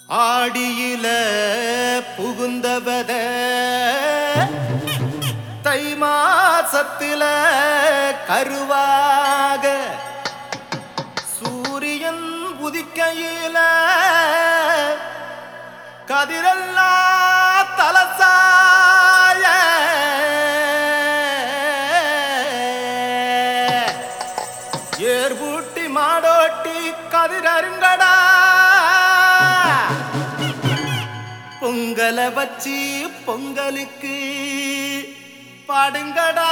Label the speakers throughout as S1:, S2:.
S1: ஆடியில புகுந்தவத தை மாசத்தில கருவாக சூரியன் உதிக்கையில கதிரெல்லாம் தலசாய ஏர்பூட்டி மாடோட்டி கதிரருங்கடா பொங்கலை வச்சு பொங்கலுக்கு பாடுங்கடா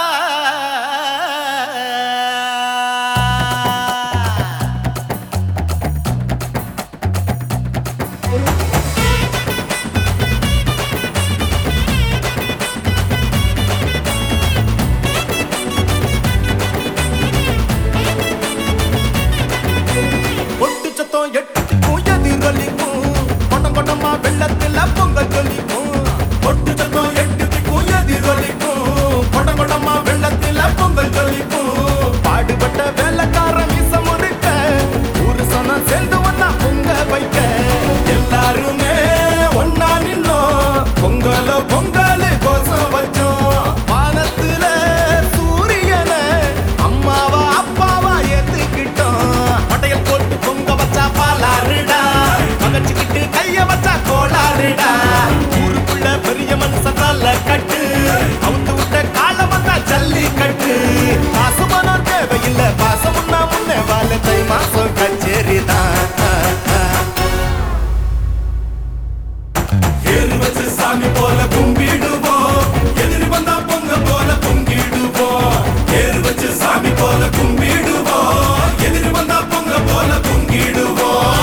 S1: ஒட்டு சத்தம் எட்டுக்கும் எதிரொலிக்கும் கொட்டம் கொட்டமா வெள்ளத்துல பொங்கல் ஜொலிக்கும் ஒட்டு சத்தம் எட்டுக்கும் எதிரொலிக்கும் கொட்டம் கொட்டமா வெள்ளத்துல பொங்கல் ஜொலிக்கும் பாடுபட்ட வேலைக்காரன் மீச முறுக்க ஒரு சனம் சேர்ந்து ஒன்னா பொங்க வைக்க எல்லாருமே ஒன்னா நின்னோம் பொங்கல பொங்கல் கோசம் வச்சோம் வானத்துல சூரியனை அம்மாவா அப்பாவா ஏத்துக்கிட்டோம் பட்டையல் போட்டு பொங்க வச்சா பாலாறுடா மகச்சுக்கிட்டு கைய வச்சா கோளாறுடா ஊருக்குள்ள பெரிய மனுஷன் தல கட்டு அவுத்து விட்ட கால வந்தா ஜல்லி கட்டு பாசமானோர் தேவையில்லை பாசம் முன்னா முன்னே வாழ தை மாசம் கச்சேரி தான் ஏறு வச்சு சாமி போல கும்பிடுவோம் எதிரி வந்தா பொங்க போல பொங்கிடுவோம் ஏறு வச்சு சாமி போல கும்பிடுவோம் எதிரி வந்தா பொங்க போல பொங்கிடுவோம்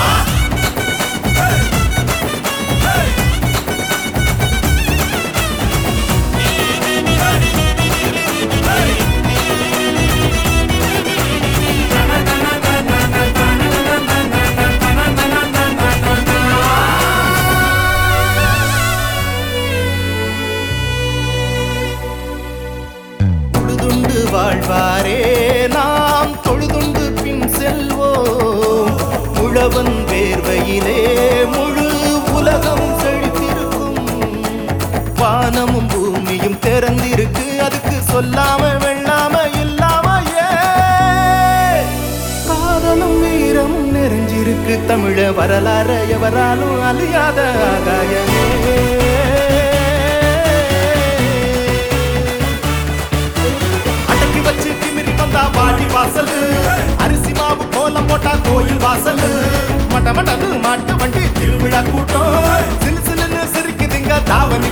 S1: தொழுதுண்டு வாழ்வாரே நாம் தொழுதுண்டு பின் செல்வோம் முழவன் வேர்வையிலே முழு உலகம் செழித்திருக்கும் வானமும் பூமியும் திறந்திருக்கு அதுக்கு சொல்லாம வெள்ளாம இல்லாம ஏன் காதலும் வீரமும் நிறைஞ்சிருக்கு தமிழ வரலாற எவராலும் அழியாத ஆகாயமே அடக்கி வச்சு திமிரி வந்தா வாடி வாசல் அரிசி மாவு கோலம் போட்டா கோயில் வாசல் மட்ட மட்டது மாட்டு வண்டி திருவிழா கூட்டம் சிலு சிலுன்னு சிரிக்குதுங்க தாவணி